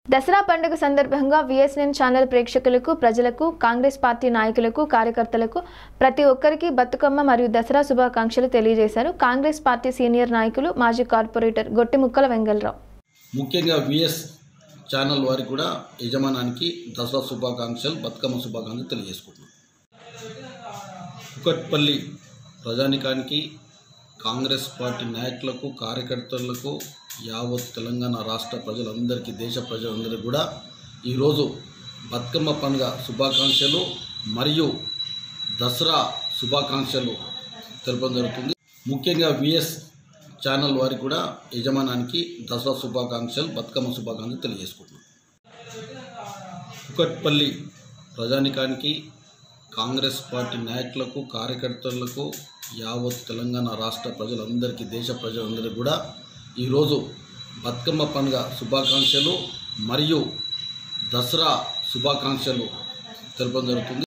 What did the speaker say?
దసరా పండుగ సందర్భంగా VSN channel ప్రేక్షకులకు ప్రజలకు కాంగ్రెస్ పార్టీ నాయకులకు కార్యకర్తలకు ప్రతి ఒక్కరికి బతుకమ్మ మరియు దసరా శుభాకాంక్షలు తెలియజేశారు కాంగ్రెస్ పార్టీ సీనియర్ నాయకులు మాజీ కార్పొరేటర్ గొట్టిముక్కల వెంగళరావు ముఖ్యంగా విఎస్ ఛానల్ వారికి కూడా యజమానానికి దసరా శుభాకాంక్షలు బతుకమ్మ శుభాకాంక్షలు తెలియజేసుకుంటున్నాం కుకట్పల్లి ప్రజానికానికి కాంగ్రెస్ పార్టీ నాయకులకు కార్యకర్తలకు యావత్ తెలంగాణ రాష్ట్ర ప్రజలందరికీ దేశ ప్రజలందరికీ కూడా ఈరోజు బతుకమ్మ పండుగ శుభాకాంక్షలు మరియు దసరా శుభాకాంక్షలు తెలపడం జరుగుతుంది ముఖ్యంగా విఎస్ ఛానల్ వారికి కూడా యజమానానికి దసరా శుభాకాంక్షలు బతుకమ్మ శుభాకాంక్షలు తెలియజేసుకుంటున్నాం కుకట్పల్లి ప్రజానికానికి కాంగ్రెస్ పార్టీ నాయకులకు కార్యకర్తలకు యావత్ తెలంగాణ రాష్ట్ర ప్రజలందరికీ దేశ ప్రజలందరికీ కూడా ఈరోజు బతుకమ్మ పండుగ శుభాకాంక్షలు మరియు దసరా శుభాకాంక్షలు తెలపడం జరుగుతుంది